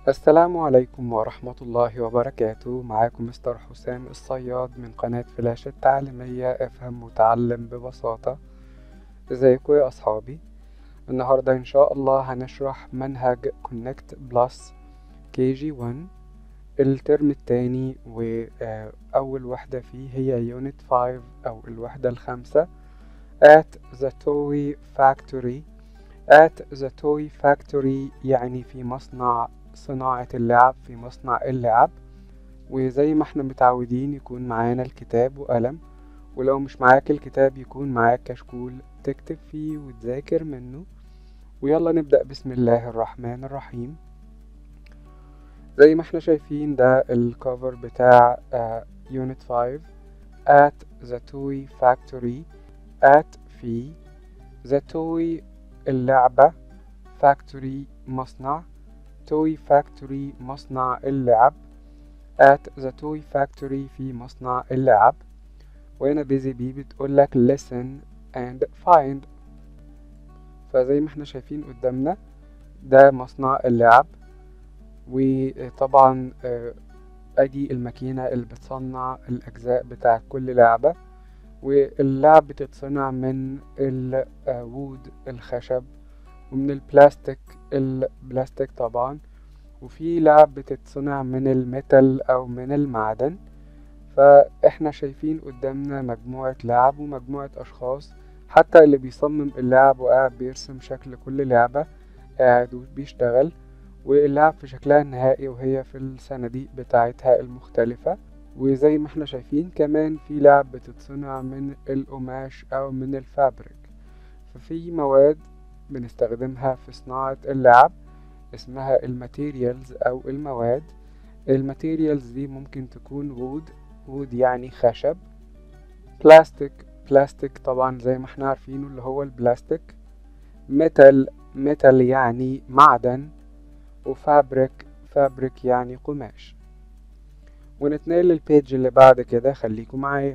السلام عليكم ورحمة الله وبركاته معاكم مستر حسام الصياد من قناة فلاش التعليمية افهم وتعلم ببساطة ازيكم يا أصحابي النهاردة إن شاء الله هنشرح منهج كونكت بلس كي جي 1 الترم التاني وأول وحدة فيه هي يونت 5 أو الوحدة الخامسة at the toy factory at the toy factory يعني في مصنع صناعة اللعب في مصنع اللعب وزي ما احنا متعودين يكون معانا الكتاب وقلم ولو مش معاك الكتاب يكون معاك كشكول تكتب فيه وتذاكر منه ويلا نبدأ بسم الله الرحمن الرحيم زي ما احنا شايفين ده الكفر بتاع يونت 5 at the toy factory at في the toy اللعبة factory مصنع toy factory مصنع اللعب at the toy factory في مصنع اللعب وهنا بيزي بي بتقول لك listen and find فزي ما احنا شايفين قدامنا ده مصنع اللعب وطبعا ادي الماكينة اللي بتصنع الاجزاء بتاع كل لعبة واللعب بتتصنع من الوود الخشب ومن البلاستيك البلاستيك طبعا وفي لعب بتتصنع من الميتال او من المعدن فاحنا شايفين قدامنا مجموعة لعب ومجموعة اشخاص حتى اللي بيصمم اللعب وقاعد بيرسم شكل كل لعبة قاعد وبيشتغل واللعب في شكلها النهائي وهي في الصناديق بتاعتها المختلفة وزي ما احنا شايفين كمان في لعب بتتصنع من القماش او من الفابريك ففي مواد بنستخدمها في صناعة اللعب اسمها الماتيريالز او المواد الماتيريالز دي ممكن تكون وود وود يعني خشب بلاستيك بلاستيك طبعا زي ما احنا عارفينه اللي هو البلاستيك ميتال ميتال يعني معدن وفابريك فابريك يعني قماش ونتنقل للبيج اللي بعد كده خليكم معايا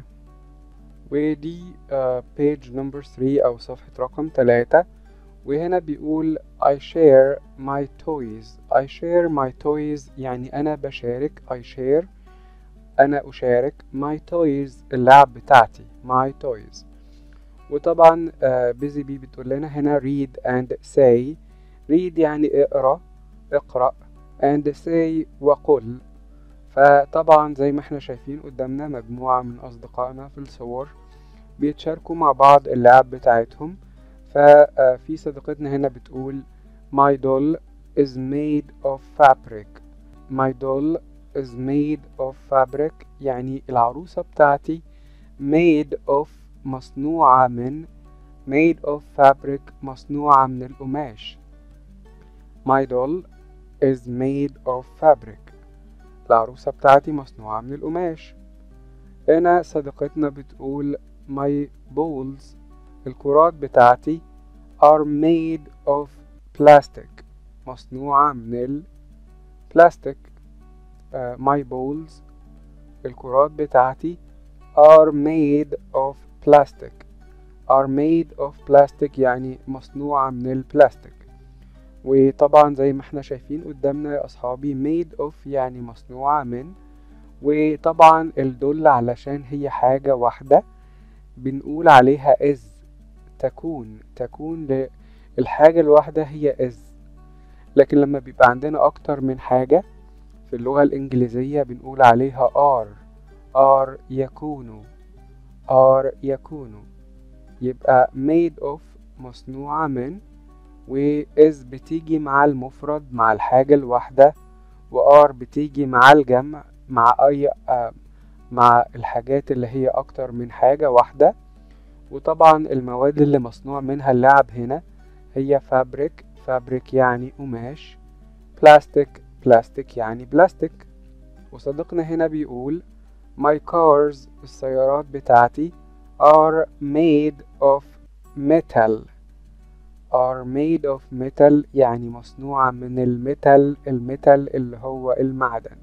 ودي بيج نمبر 3 او صفحة رقم 3 وهنا بيقول I share my toys I share my toys يعني أنا بشارك I share أنا أشارك my toys اللعب بتاعتي my toys وطبعا بيزي بي بتقول لنا هنا read and say read يعني اقرأ اقرأ and say وقل فطبعا زي ما احنا شايفين قدامنا مجموعة من أصدقائنا في الصور بيتشاركوا مع بعض اللعب بتاعتهم ففي صديقتنا هنا بتقول My doll is made of fabric My doll is made of fabric يعني العروسة بتاعتي made of مصنوعة من made of fabric مصنوعة من القماش My doll is made of fabric العروسة بتاعتي مصنوعة من القماش هنا صديقتنا بتقول My balls الكرات بتاعتي are made of plastic مصنوعة من البلاستيك uh, my balls الكرات بتاعتي are made of plastic are made of plastic يعني مصنوعة من البلاستيك وطبعا زي ما احنا شايفين قدامنا يا أصحابي made of يعني مصنوعة من وطبعا الدل علشان هي حاجة واحدة بنقول عليها is تكون تكون الحاجة الواحدة هي is لكن لما بيبقى عندنا أكتر من حاجة في اللغة الإنجليزية بنقول عليها are are يكونوا are يكونوا يبقى made of مصنوعة من و is بتيجي مع المفرد مع الحاجة الواحدة و are بتيجي مع الجمع مع أي آه مع الحاجات اللي هي أكتر من حاجة واحدة وطبعا المواد اللي مصنوع منها اللعب هنا هي فابريك فابريك يعني قماش بلاستيك بلاستيك يعني بلاستيك وصديقنا هنا بيقول My cars السيارات بتاعتي are made of metal are made of metal يعني مصنوعة من الميتال الميتال اللي هو المعدن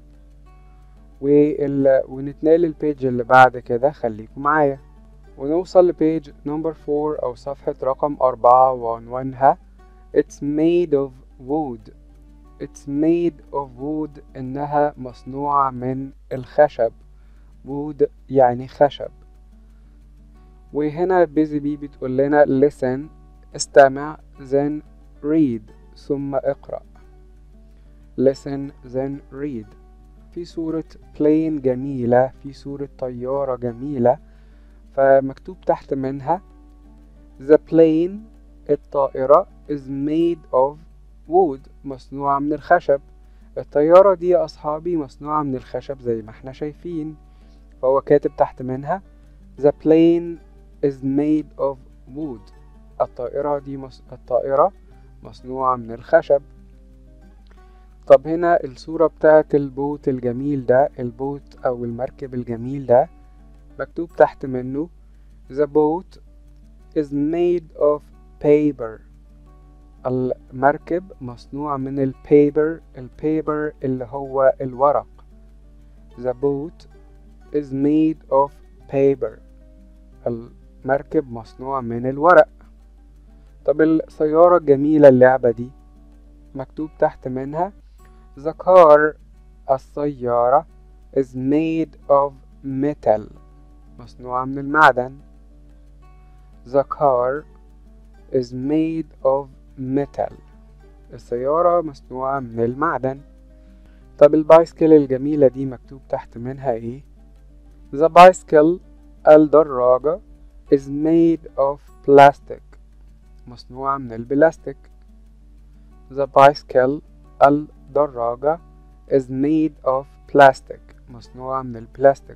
وال... ونتنقل البيج اللي بعد كده خليكم معايا ونوصل لبيج نمبر 4 أو صفحة رقم أربعة وعنوانها It's made of wood it's made of wood إنها مصنوعة من الخشب wood يعني خشب وهنا بيزي بي بتقول لنا listen استمع then read ثم اقرأ listen then read في صورة plane جميلة في صورة طيارة جميلة فمكتوب تحت منها the plane الطائرة is made of wood مصنوعة من الخشب الطيارة دي يا أصحابي مصنوعة من الخشب زي ما احنا شايفين فهو كاتب تحت منها the plane is made of wood الطائرة دي مص... الطائرة مصنوعة من الخشب طب هنا الصورة بتاعت البوت الجميل ده البوت أو المركب الجميل ده مكتوب تحت منه The boat is made of paper المركب مصنوع من البيبر البيبر اللي هو الورق The boat is made of paper المركب مصنوع من الورق طب السيارة الجميلة اللعبة دي مكتوب تحت منها The car السيارة is made of metal مصنوعة من المعدن The car is made of metal السيارة مصنوعة من المعدن طب البايسكل الجميلة دي مكتوب تحت منها ايه The bicycle الدراجة is made of plastic مصنوعة من البلاستيك The bicycle الدراجة is made of plastic مصنوعة من البلاستيك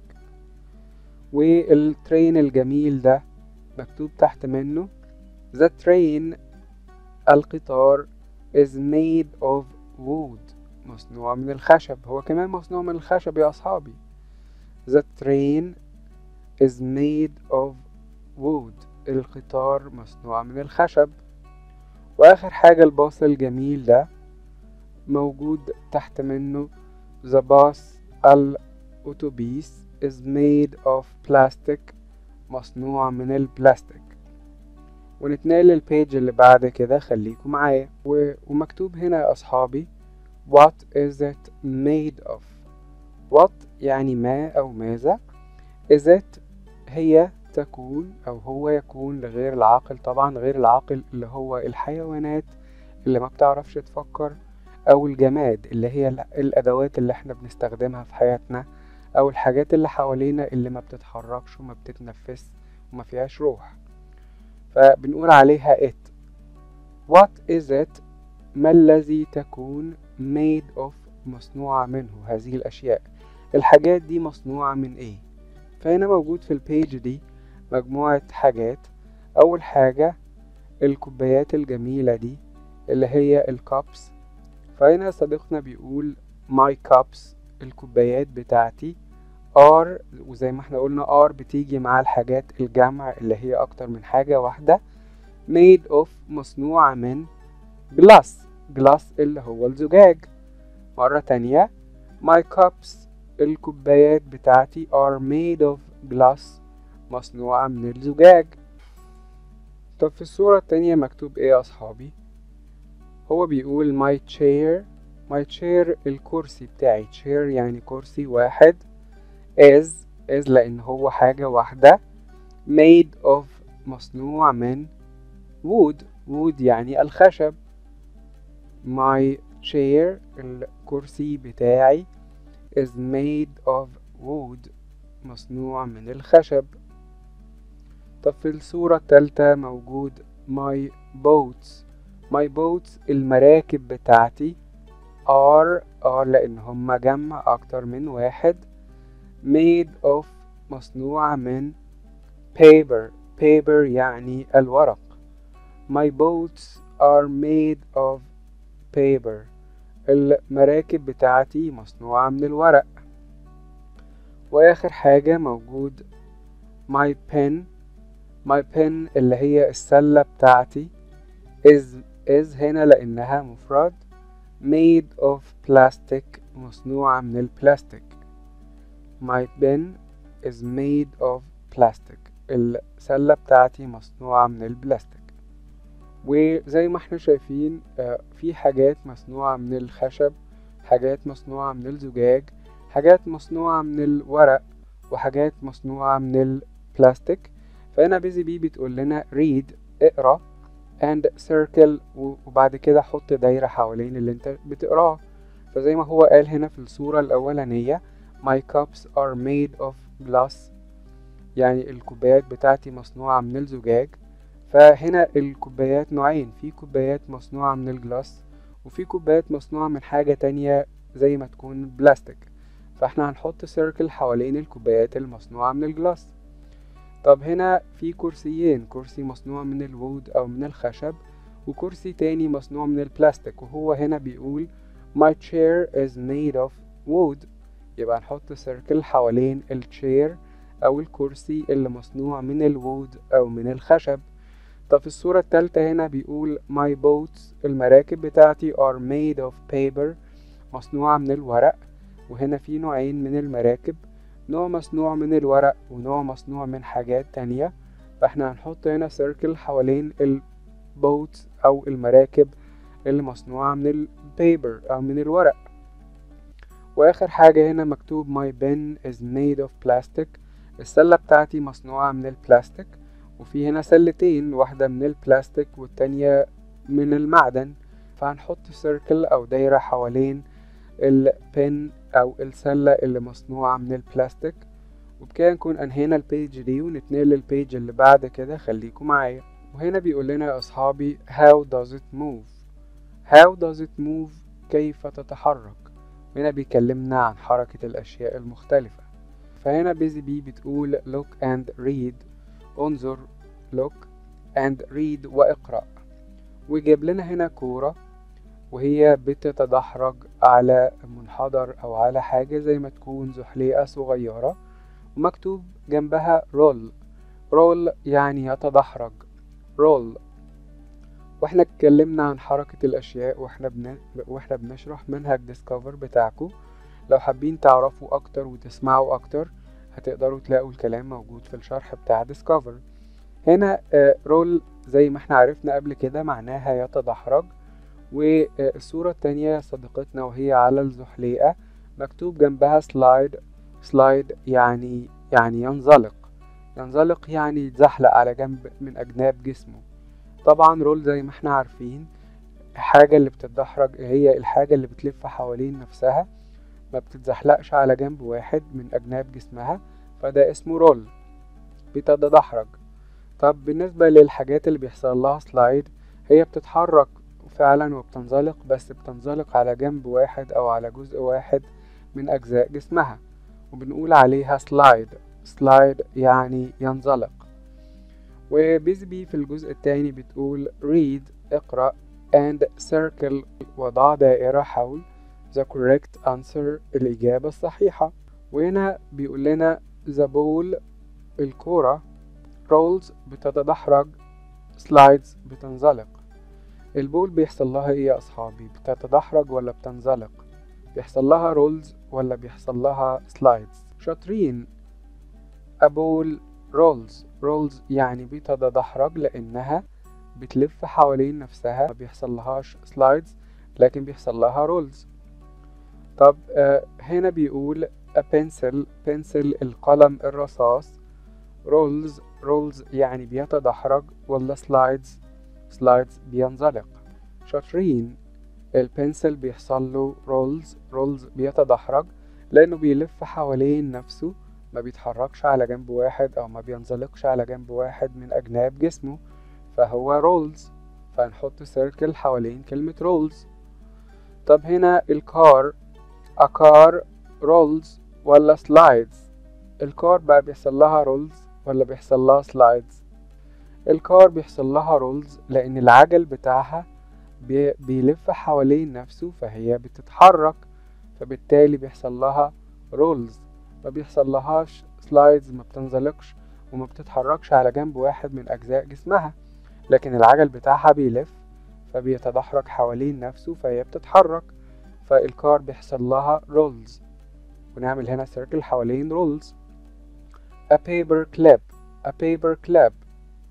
والترين الجميل ده مكتوب تحت منه The train القطار is made of wood مصنوع من الخشب هو كمان مصنوع من الخشب يا أصحابي The train is made of wood القطار مصنوع من الخشب وآخر حاجة الباص الجميل ده موجود تحت منه The bus الأتوبيس is made of plastic مصنوع من البلاستيك ونتنقل للبيج اللي بعد كده خليكم معايا و... ومكتوب هنا يا أصحابي What is it made of What يعني ما أو ماذا is it هي تكون أو هو يكون لغير العاقل طبعا غير العاقل اللي هو الحيوانات اللي ما بتعرفش تفكر أو الجماد اللي هي الأدوات اللي احنا بنستخدمها في حياتنا أو الحاجات اللي حوالينا اللي ما بتتحركش وما بتتنفس وما فيهاش روح فبنقول عليها it what is it ما الذي تكون made of مصنوعة منه هذه الأشياء الحاجات دي مصنوعة من ايه فهنا موجود في البيج دي مجموعة حاجات أول حاجة الكوبايات الجميلة دي اللي هي الكابس فهنا صديقنا بيقول my cups الكوبايات بتاعتي are وزي ما احنا قلنا are بتيجي مع الحاجات الجمع اللي هي أكتر من حاجة واحدة made of مصنوعة من glass glass اللي هو الزجاج مرة تانية my cups الكوبايات بتاعتي are made of glass مصنوعة من الزجاج طب في الصورة التانية مكتوب ايه يا أصحابي هو بيقول my chair my chair الكرسي بتاعي chair يعني كرسي واحد is is لأن هو حاجة واحدة made of مصنوع من wood wood يعني الخشب my chair الكرسي بتاعي is made of wood مصنوع من الخشب طب في الصورة التالتة موجود my boats my boats المراكب بتاعتي are are لأن هما جمع أكتر من واحد made of مصنوعة من paper paper يعني الورق my boats are made of paper المراكب بتاعتي مصنوعة من الورق وآخر حاجة موجود my pen my pen اللي هي السلة بتاعتي is is هنا لأنها مفرد made of plastic مصنوعة من البلاستيك my pen is made of plastic السلة بتاعتي مصنوعة من البلاستيك وزي ما احنا شايفين آه، في حاجات مصنوعة من الخشب حاجات مصنوعة من الزجاج حاجات مصنوعة من الورق وحاجات مصنوعة من البلاستيك فهنا بيزي بي بتقول لنا read اقرا and circle وبعد كده حط دايرة حوالين اللي انت بتقراه فزي ما هو قال هنا في الصورة الأولانية my cups are made of glass يعني الكوبايات بتاعتي مصنوعة من الزجاج فهنا الكوبايات نوعين في كوبايات مصنوعة من الجلاس وفي كوبايات مصنوعة من حاجة تانية زي ما تكون بلاستيك فاحنا هنحط سيركل حوالين الكوبايات المصنوعة من الجلاس طب هنا في كرسيين كرسي مصنوع من الوود أو من الخشب وكرسي تاني مصنوع من البلاستيك وهو هنا بيقول My chair is made of wood يبقى نحط سيركل حوالين الشير أو الكرسي اللي مصنوع من الوود أو من الخشب طب في الصورة التالتة هنا بيقول My boats المراكب بتاعتي are made of paper مصنوعة من الورق وهنا في نوعين من المراكب نوع مصنوع من الورق ونوع مصنوع من حاجات تانية فاحنا هنحط هنا سيركل حوالين البوت أو المراكب اللي مصنوعة من البيبر أو من الورق وآخر حاجة هنا مكتوب my pen is made of plastic السلة بتاعتي مصنوعة من البلاستيك وفي هنا سلتين واحدة من البلاستيك والتانية من المعدن فهنحط سيركل أو دايرة حوالين البن أو السلة اللي مصنوعة من البلاستيك وبكده نكون أنهينا البيج دي ونتنقل للبيج اللي بعد كده خليكم معايا وهنا بيقول لنا يا أصحابي how does it move how does it move كيف تتحرك هنا بيكلمنا عن حركة الأشياء المختلفة فهنا بيزي بي بتقول look and read انظر look and read واقرأ وجاب لنا هنا كورة وهي بتتدحرج على منحدر أو على حاجة زي ما تكون زحليقة صغيرة ومكتوب جنبها رول رول يعني يتدحرج رول واحنا اتكلمنا عن حركة الأشياء واحنا, بن... واحنا بنشرح منهج ديسكفر بتاعكم لو حابين تعرفوا أكتر وتسمعوا أكتر هتقدروا تلاقوا الكلام موجود في الشرح بتاع ديسكفر هنا رول زي ما احنا عرفنا قبل كده معناها يتدحرج والصورة التانية صديقتنا وهي على الزحليقة مكتوب جنبها سلايد سلايد يعني يعني ينزلق ينزلق يعني يتزحلق على جنب من أجناب جسمه طبعا رول زي ما احنا عارفين الحاجة اللي بتتدحرج هي الحاجة اللي بتلف حوالين نفسها ما بتتزحلقش على جنب واحد من أجناب جسمها فده اسمه رول بتتدحرج طب بالنسبة للحاجات اللي بيحصل لها سلايد هي بتتحرك فعلا وبتنزلق بس بتنزلق على جنب واحد أو على جزء واحد من أجزاء جسمها وبنقول عليها سلايد سلايد يعني ينزلق وبيزبي في الجزء التاني بتقول read اقرأ and circle وضع دائرة حول the correct answer الإجابة الصحيحة وهنا بيقول لنا the ball الكورة rolls بتتدحرج slides بتنزلق البول بيحصل لها ايه يا اصحابي بتتدحرج ولا بتنزلق بيحصل لها رولز ولا بيحصل لها سلايدز شاطرين أبول رولز رولز يعني بتتدحرج لأنها بتلف حوالين نفسها ما بيحصل لهاش سلايدز لكن بيحصل لها رولز طب آه هنا بيقول a pencil pencil القلم الرصاص رولز رولز يعني بيتدحرج ولا سلايدز سلايدز بينزلق شاطرين البنسل بيحصل له رولز رولز بيتدحرج لأنه بيلف حوالين نفسه ما بيتحركش على جنب واحد أو ما بينزلقش على جنب واحد من أجناب جسمه فهو رولز فهنحط سيركل حوالين كلمة رولز طب هنا الكار a car rolls ولا slides الكار بقى بيحصل لها رولز ولا بيحصل لها سلايدز الكار بيحصل لها رولز لأن العجل بتاعها بي بيلف حوالين نفسه فهي بتتحرك فبالتالي بيحصل لها رولز ما بيحصل لهاش سلايدز ما بتنزلقش وما بتتحركش على جنب واحد من أجزاء جسمها لكن العجل بتاعها بيلف فبيتدحرج حوالين نفسه فهي بتتحرك فالكار بيحصل لها رولز ونعمل هنا سيركل حوالين رولز a paper clip a paper clip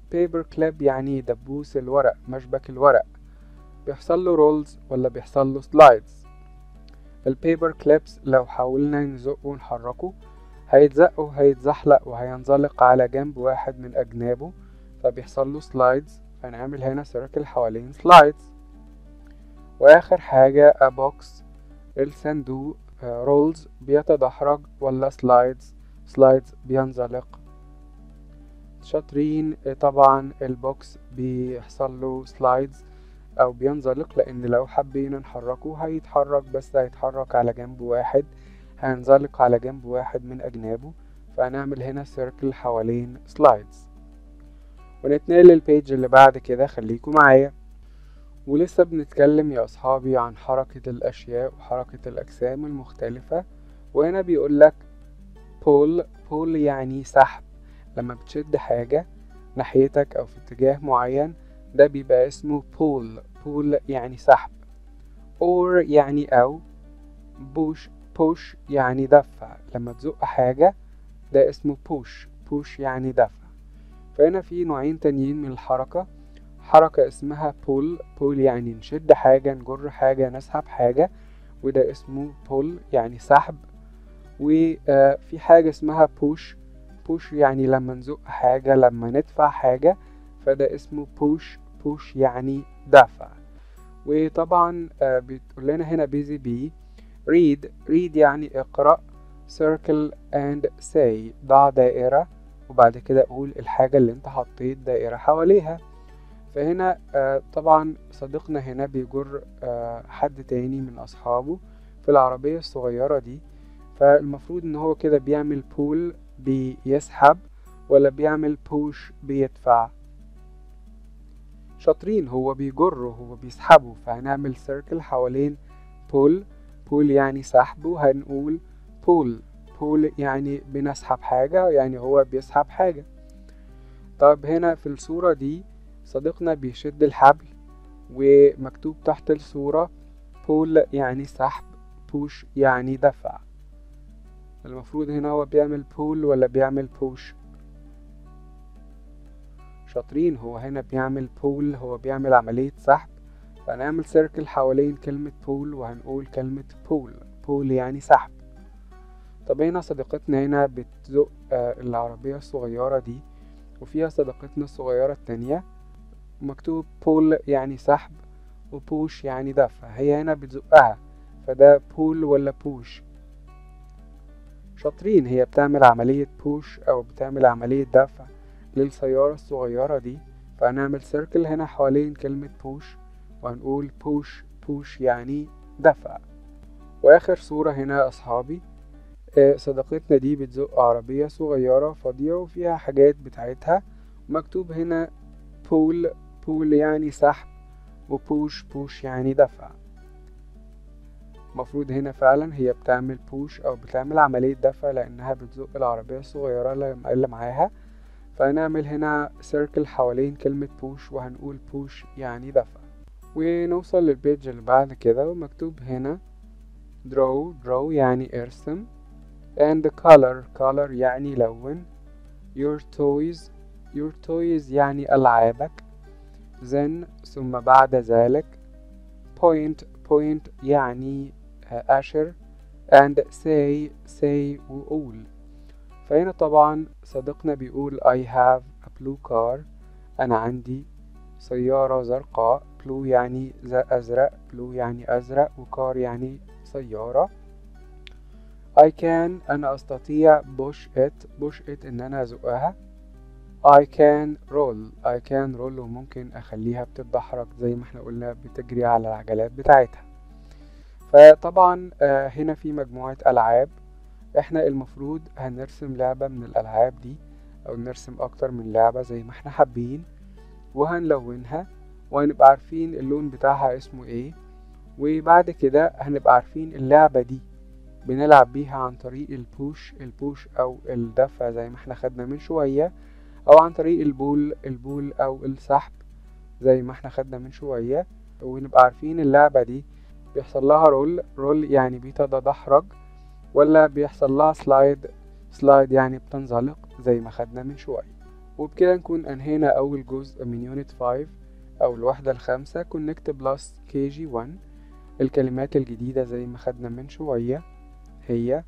paper clip يعني دبوس الورق مشبك الورق بيحصل له رولز ولا بيحصل له سلايدز البيبر كليبس لو حاولنا نزقه ونحركه هيتزق وهيتزحلق وهينزلق على جنب واحد من أجنابه فبيحصل له سلايدز هنعمل هنا سيركل حوالين سلايدز وآخر حاجة a box الصندوق رولز بيتدحرج ولا سلايدز سلايدز بينزلق شاطرين طبعا البوكس بيحصل له سلايدز او بينزلق لان لو حبينا نحركه هيتحرك بس هيتحرك على جنب واحد هينزلق على جنب واحد من اجنابه فهنعمل هنا سيركل حوالين سلايدز ونتنقل للبيج اللي بعد كده خليكم معايا ولسه بنتكلم يا أصحابي عن حركة الأشياء وحركة الأجسام المختلفة وهنا بيقولك بول بول يعني سحب لما بتشد حاجة ناحيتك أو في اتجاه معين ده بيبقى اسمه بول بول يعني سحب or يعني أو بوش بوش يعني دفع لما تزق حاجة ده اسمه بوش بوش يعني دفع فهنا في نوعين تانيين من الحركة حركة اسمها بول بول يعني نشد حاجة نجر حاجة نسحب حاجة وده اسمه بول يعني سحب وفي حاجة اسمها بوش بوش يعني لما نزق حاجة لما ندفع حاجة فده اسمه بوش بوش يعني دفع وطبعا بتقول لنا هنا بيزي بي read read يعني اقرأ circle and say ضع دائرة وبعد كده قول الحاجة اللي انت حطيت دائرة حواليها فهنا طبعا صديقنا هنا بيجر حد تاني من أصحابه في العربية الصغيرة دي فالمفروض ان هو كده بيعمل بول بيسحب ولا بيعمل بوش بيدفع شاطرين هو بيجره هو بيسحبه فهنعمل سيركل حوالين بول بول يعني سحب وهنقول بول بول يعني بنسحب حاجة يعني هو بيسحب حاجة طب هنا في الصورة دي صديقنا بيشد الحبل ومكتوب تحت الصورة بول يعني سحب بوش يعني دفع المفروض هنا هو بيعمل بول ولا بيعمل بوش شاطرين هو هنا بيعمل بول هو بيعمل عملية سحب فهنعمل سيركل حوالين كلمة بول وهنقول كلمة بول بول يعني سحب طب هنا صديقتنا هنا بتزق العربية الصغيرة دي وفيها صديقتنا الصغيرة التانية مكتوب بول يعني سحب وبوش يعني دفع هي هنا بتزقها فده بول ولا بوش شاطرين هي بتعمل عملية بوش أو بتعمل عملية دفع للسيارة الصغيرة دي فهنعمل سيركل هنا حوالين كلمة بوش وهنقول بوش بوش يعني دفع وآخر صورة هنا يا أصحابي صديقتنا دي بتزق عربية صغيرة فاضية وفيها حاجات بتاعتها مكتوب هنا بول بول يعني سحب وبوش بوش يعني دفع المفروض هنا فعلا هي بتعمل بوش او بتعمل عملية دفع لانها بتزق العربية الصغيرة اللي معاها فهنعمل هنا سيركل حوالين كلمة بوش وهنقول بوش يعني دفع ونوصل للبيج اللي بعد كده ومكتوب هنا draw draw يعني ارسم and color color يعني لون your toys your toys يعني ألعابك then ثم بعد ذلك point point يعني أشر and say say وقول فهنا طبعا صديقنا بيقول I have a blue car أنا عندي سيارة زرقاء blue يعني أزرق blue يعني أزرق وكار يعني سيارة I can أنا أستطيع push it push it إن أنا أزقها I can roll I can roll وممكن أخليها بتتدحرج زي ما احنا قلنا بتجري على العجلات بتاعتها فطبعا هنا في مجموعة ألعاب احنا المفروض هنرسم لعبة من الألعاب دي أو نرسم أكتر من لعبة زي ما احنا حابين وهنلونها وهنبقى عارفين اللون بتاعها اسمه ايه وبعد كده هنبقى عارفين اللعبة دي بنلعب بيها عن طريق البوش البوش أو الدفع زي ما احنا خدنا من شوية أو عن طريق البول البول أو السحب زي ما احنا خدنا من شوية ونبقى عارفين اللعبة دي بيحصل لها رول رول يعني بتتدحرج ولا بيحصل لها سلايد سلايد يعني بتنزلق زي ما خدنا من شوية وبكده نكون أنهينا أول جزء من يونت 5 أو الوحدة الخامسة كونكت بلس كي جي 1 الكلمات الجديدة زي ما خدنا من شوية هي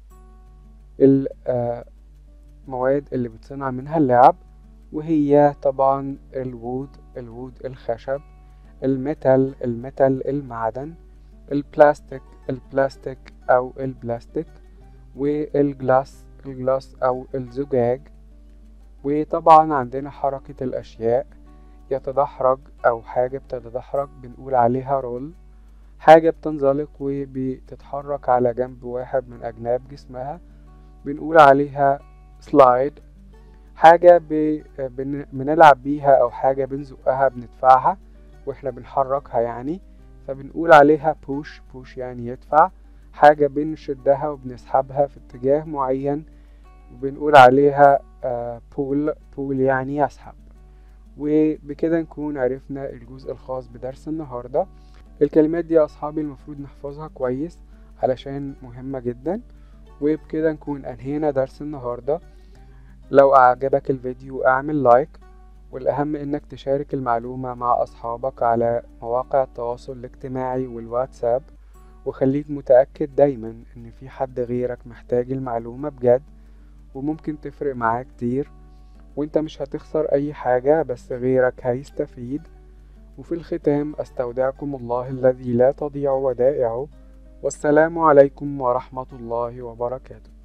المواد اللي بتصنع منها اللعب وهي طبعا الوود الوود الخشب الميتال الميتال المعدن البلاستيك البلاستيك أو البلاستيك والجلاس الجلاس أو الزجاج وطبعا عندنا حركة الأشياء يتدحرج أو حاجة بتتدحرج بنقول عليها رول حاجة بتنزلق وبتتحرك على جنب واحد من أجناب جسمها بنقول عليها سلايد حاجة بنلعب بيها أو حاجة بنزقها بندفعها واحنا بنحركها يعني فبنقول عليها بوش بوش يعني يدفع حاجة بنشدها وبنسحبها في اتجاه معين وبنقول عليها بول بول يعني يسحب وبكده نكون عرفنا الجزء الخاص بدرس النهاردة الكلمات دي يا أصحابي المفروض نحفظها كويس علشان مهمة جدا وبكده نكون أنهينا درس النهاردة لو أعجبك الفيديو اعمل لايك والأهم إنك تشارك المعلومة مع أصحابك على مواقع التواصل الاجتماعي والواتساب وخليك متأكد دايما إن في حد غيرك محتاج المعلومة بجد وممكن تفرق معاه كتير وانت مش هتخسر أي حاجة بس غيرك هيستفيد وفي الختام أستودعكم الله الذي لا تضيع ودائعه والسلام عليكم ورحمة الله وبركاته